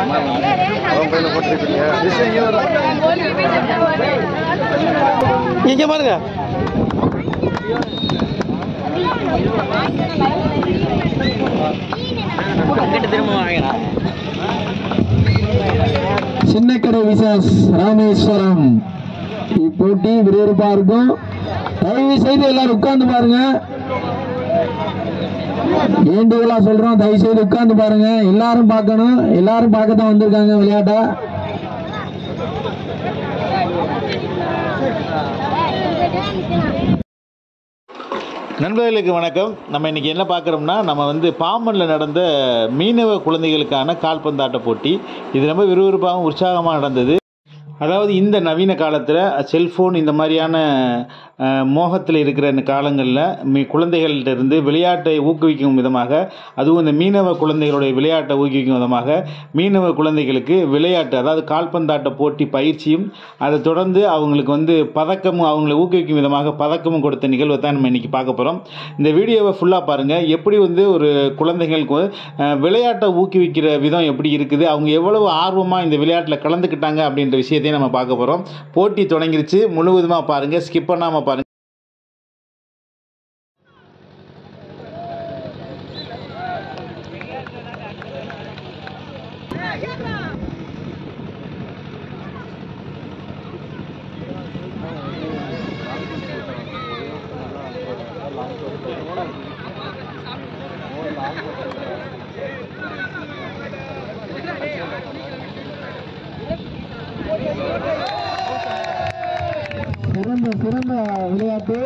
இங்க பாருங்க சின்னக்கடை விசாஸ் ராமேஸ்வரம் இப்போட்டி விறுவிறுப்பா இருக்கும் தயவு செய்து எல்லாரும் உட்கார்ந்து பாருங்க வேண்டுதலா சொல்றோம் தயவு செய்து உட்கார்ந்து பாருங்க எல்லாரும் பார்க்கணும் எல்லாரும் பார்க்க தான் வந்திருக்காங்க விளையாட்டா நண்பர்களுக்கு வணக்கம் நம்ம இன்றைக்கி என்ன பார்க்குறோம்னா நம்ம வந்து பாம்பனில் நடந்த மீனவ குழந்தைகளுக்கான கால்பந்தாட்ட போட்டி இது ரொம்ப விறுவிறுப்பாகவும் உற்சாகமாக நடந்தது அதாவது இந்த நவீன காலத்தில் செல்ஃபோன் இந்த மாதிரியான அஹ், மோகத்தில் இருக்கிற இந்த காலங்களில் மீ குழந்தைகள்கிட்ட இருந்து விளையாட்டை ஊக்குவிக்கும் விதமாக அதுவும் இந்த மீனவ குழந்தைகளுடைய விளையாட்டை ஊக்குவிக்கும் விதமாக மீனவ குழந்தைகளுக்கு விளையாட்டு அதாவது கால்பந்தாட்ட போட்டி பயிற்சியும் அதை தொடர்ந்து அவங்களுக்கு வந்து பதக்கமும் அவங்களை ஊக்குவிக்கும் விதமாக பதக்கமும் கொடுத்த நிகழ்வை தான் நம்ம இன்றைக்கி பார்க்க போகிறோம் இந்த வீடியோவை ஃபுல்லாக பாருங்கள் எப்படி வந்து ஒரு குழந்தைகளுக்கு அஹ், விளையாட்டை ஊக்குவிக்கிற விதம் எப்படி இருக்குது அவங்க எவ்வளவு ஆர்வமாக இந்த விளையாட்டில் கலந்துக்கிட்டாங்க அப்படின்ற விஷயத்தையும் நம்ம பார்க்க போகிறோம் போட்டி தொடங்கிருச்சு முழுவதுமாக பாருங்கள் ஸ்கிப் பண்ணாமல் பாருங்கள் சிறந்த சிறந்த விளையாட்டு